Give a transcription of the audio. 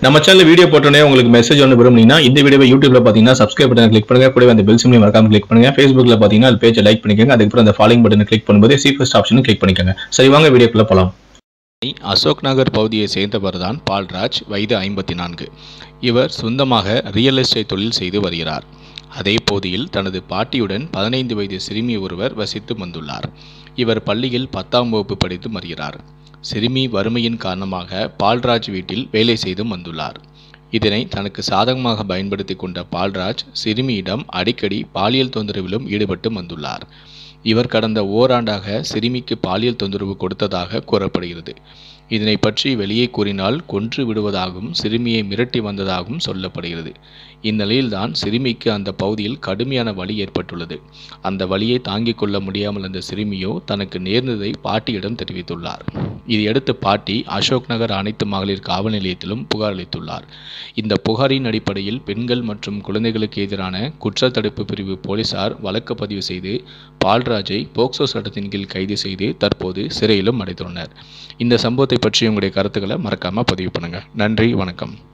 நம்ம channel video போட்டோன்னே உங்களுக்கு மெசேஜ் ஒன்று விரும்புனீங்கன்னா இந்த வீடியோவை யூடியூப்ல பார்த்தீங்கன்னா சப்ஸ்கிரைப் பட்டன் கிளிக் பண்ணுங்க கூடவே அந்த பெல் சிம்லையும் மறக்காம கிளிக் பண்ணுங்க ஃபேஸ்புக்ல பார்த்தீங்கன்னா அது பேஜை லைக் பண்ணிக்கோங்க அதுக்கப்புறம் அந்த ஃபாலோயிங் பட்டனை கிளிக் பண்ணும்போது சி ஃபர்ஸ்ட் ஆப்ஷனும் கிளிக் பண்ணிக்கோங்க சரி வாங்க வீடியோக்குள்ள போலாம் அசோக் நகர் பகுதியை சேர்ந்தவர் தான் பால்ராஜ் வயது ஐம்பத்தி நான்கு இவர் சொந்தமாக ரியல் எஸ்டேட் தொழில் செய்து வருகிறார் அதே பகுதியில் தனது பாட்டியுடன் பதினைந்து வயது சிறுமி ஒருவர் வசித்து வந்துள்ளார் இவர் பள்ளியில் பத்தாம் வகுப்பு படித்து வருகிறார் சிறுமி வறுமையின் காரணமாக பால்ராஜ் வீட்டில் வேலை செய்தும் வந்துள்ளார் இதனை தனக்கு சாதகமாக பயன்படுத்தி கொண்ட பால்ராஜ் சிறுமியிடம் அடிக்கடி பாலியல் தொந்தரவிலும் ஈடுபட்டு வந்துள்ளார் இவர் கடந்த ஓராண்டாக சிறுமிக்கு பாலியல் தொந்தரவு கொடுத்ததாக கூறப்படுகிறது இதனை பற்றி வெளியே கூறினால் கொன்று விடுவதாகவும் சிறுமியை மிரட்டி வந்ததாகவும் சொல்லப்படுகிறது இந்நிலையில்தான் சிறுமிக்கு அந்த பகுதியில் கடுமையான வலி ஏற்பட்டுள்ளது அந்த வலியை தாங்கிக் கொள்ள முடியாமல் அந்த சிறுமியோ தனக்கு நேர்ந்ததை பாட்டியிடம் தெரிவித்துள்ளார் இதையடுத்து பாட்டி அசோக் நகர் அனைத்து மகளிர் காவல் நிலையத்திலும் புகார் அளித்துள்ளார் இந்த புகாரின் அடிப்படையில் பெண்கள் மற்றும் குழந்தைகளுக்கு எதிரான குற்றத்தடுப்பு பிரிவு போலீசார் வழக்கு பதிவு செய்து பால்ராஜை போக்சோ சட்டத்தின் கீழ் கைது செய்து தற்போது சிறையிலும் அடைத்துள்ளனர் இந்த சம்பவத்தை பற்றி உங்களுடைய கருத்துக்களை மறக்காம பதிவு பண்ணுங்க நன்றி வணக்கம்